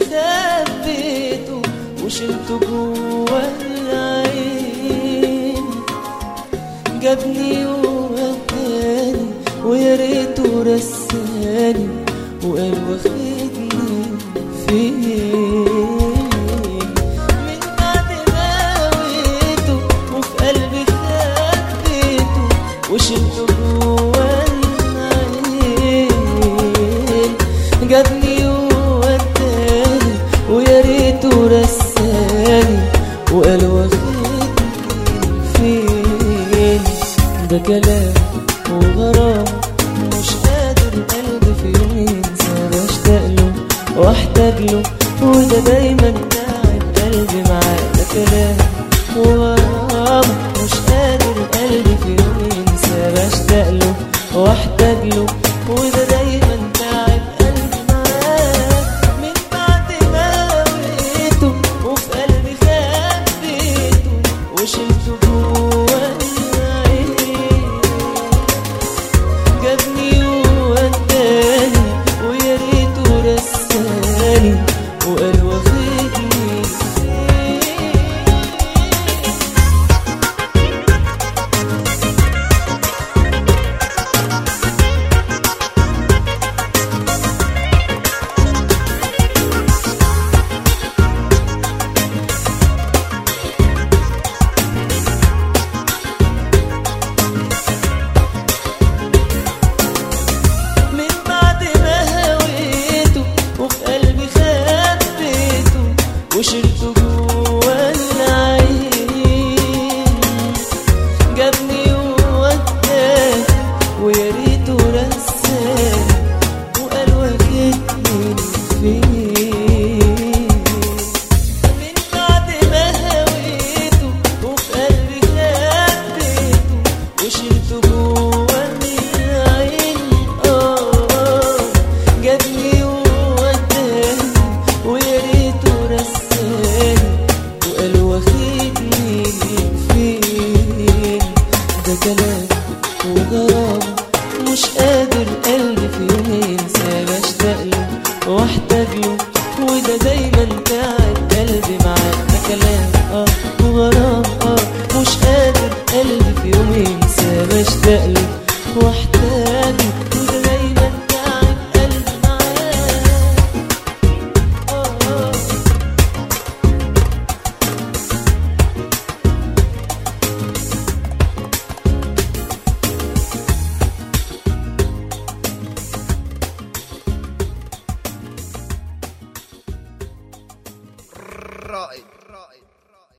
خبيته وشلته جوا العين جابني ووداني ويا ريته رساني وقال واخدني فين من بعد ما هويته وفي قلبي خبيته وشلته جوا العين جابني ووداني ويا ريته رساني وقال واخدني فين ده كلام وغرام مش قادر قلبي في يوم ينسى بشتاق له واحتاج له وده دايما تعب قلبي معاه ده كلام وغرام مش قادر قلبي في يوم ينسى بشتاق له واحتاج له وده دايما تعب قلبي معاه من بعد ما هويته وفي قلبي خبيته وشلته جوا العين جابني ووداني ويا ريته رساني وقال واخدني فين من بعد ما هويته وفي قلبي خبيته وشلته جوا العين جابني ووداني ويا ريته رساني وقال واخدني فين من بعد ما هويته وفي قلبي خبيته وشلته جوا العين اه جابني ووداني ويا ريته رساني وقال واخدني فين ده كلام وغرام مش قادر قلبي في يوم ينسى بشتاق له واحتاج له وده دايما تعب قلبي معاه ده كلام اه وغرام اه مش قادر قلبي في يوم ينسى بشتاق له واحتاج له وده دايما تعب قلبي معاه آه آه رائد